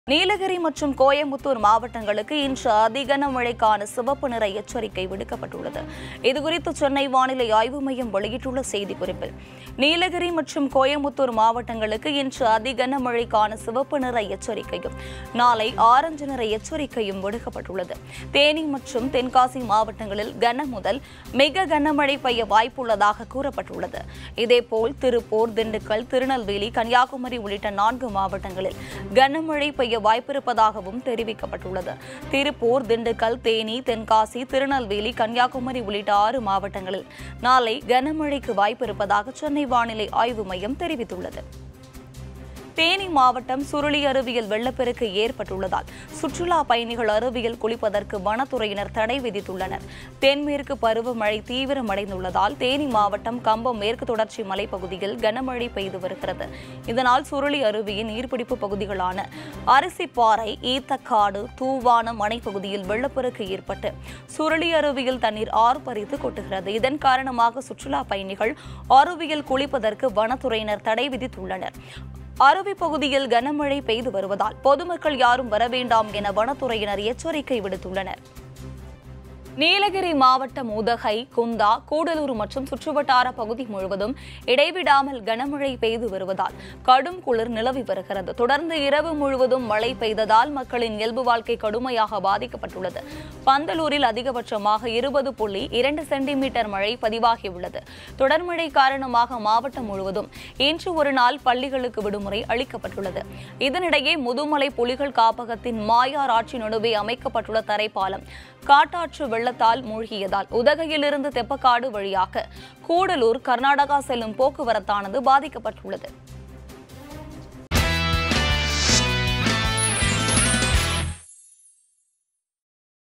நீலகிரி மற்றும் கோயம்புத்தூர் மாவட்டங்களுக்கு இன்று அதி கனமழைக்கான சிவப்பு நிற எச்சரிக்கை விடுக்கப்பட்டுள்ளது இதுகுறித்து சென்னை வானிலை ஆய்வு மையம் வெளியிட்டுள்ள செய்திக்குறிப்பில் நீலகிரி மற்றும் கோயம்புத்தூர் மாவட்டங்களுக்கு இன்று அதி கனமழைக்கான சிவப்பு நிற எச்சரிக்கையும் நாளை ஆரஞ்சு நிற எச்சரிக்கையும் விடுக்கப்பட்டுள்ளது தேனி மற்றும் தென்காசி மாவட்டங்களில் கன முதல் மிக கனமழை பெய்ய வாய்ப்புள்ளதாக கூறப்பட்டுள்ளது இதேபோல் திருப்பூர் திண்டுக்கல் திருநெல்வேலி கன்னியாகுமரி உள்ளிட்ட நான்கு மாவட்டங்களில் கனமழை பெய்ய வாய்ப்பிருப்பதாகவும் தெரிவிக்கப்பட்டுள்ளது திருப்பூர் திண்டுக்கல் தேனி தென்காசி திருநெல்வேலி கன்னியாகுமரி உள்ளிட்ட ஆறு மாவட்டங்களில் நாளை கனமழைக்கு வாய்ப்பிருப்பதாக சென்னை வானிலை ஆய்வு மையம் தெரிவித்துள்ளது தேனி மாவட்டம் சுருளி அருவியில் வெள்ளப்பெருக்கு ஏற்பட்டுள்ளதால் சுற்றுலா பயணிகள் அருவியில் குளிப்பதற்கு வனத்துறையினர் தடை விதித்துள்ளனர் தென்மேற்கு பருவமழை தீவிரமடைந்துள்ளதால் தேனி மாவட்டம் கம்பம் மேற்கு தொடர்ச்சி மலைப்பகுதியில் கனமழை பெய்து வருகிறது இதனால் சுருளி அருவியின் நீர்பிடிப்பு பகுதிகளான அரிசிப்பாறை ஈத்தக்காடு தூவானம் அணைப்பகுதியில் வெள்ளப்பெருக்கு ஏற்பட்டு சுருளி அருவியில் தண்ணீர் ஆர்ப்பரித்து கொட்டுகிறது இதன் காரணமாக சுற்றுலா பயணிகள் அருவியில் குளிப்பதற்கு வனத்துறையினர் தடை விதித்துள்ளனர் அருவி பகுதியில் கனமழை பெய்து வருவதால் பொதுமக்கள் யாரும் வர வேண்டாம் என வனத்துறையினர் எச்சரிக்கை விடுத்துள்ளனர் நீலகிரி மாவட்டம் உதகை குந்தா கூடலூர் மற்றும் சுற்றுவட்டார பகுதி முழுவதும் இடைவிடாமல் கனமழை பெய்து வருவதால் கடும் குளிர் நிலவி வருகிறது தொடர்ந்து இரவு முழுவதும் மழை பெய்ததால் மக்களின் இயல்பு வாழ்க்கை கடுமையாக பாதிக்கப்பட்டுள்ளது பந்தலூரில் அதிகபட்சமாக இருபது புள்ளி இரண்டு சென்டிமீட்டர் மழை பதிவாகியுள்ளது தொடர் மழை காரணமாக மாவட்டம் முழுவதும் இன்று ஒரு நாள் பள்ளிகளுக்கு விடுமுறை அளிக்கப்பட்டுள்ளது இதனிடையே முதுமலை புலிகள் காப்பகத்தின் மாயார் ஆட்சி நடுவே அமைக்கப்பட்டுள்ள தரைப்பாலம் காட்டாற்று வெள்ளத்தால் மூழ்கியதால் உதகையிலிருந்து தெப்பக்காடு வழியாக கூடலூர் கர்நாடகா செல்லும் போக்குவரத்தானது பாதிக்கப்பட்டுள்ளது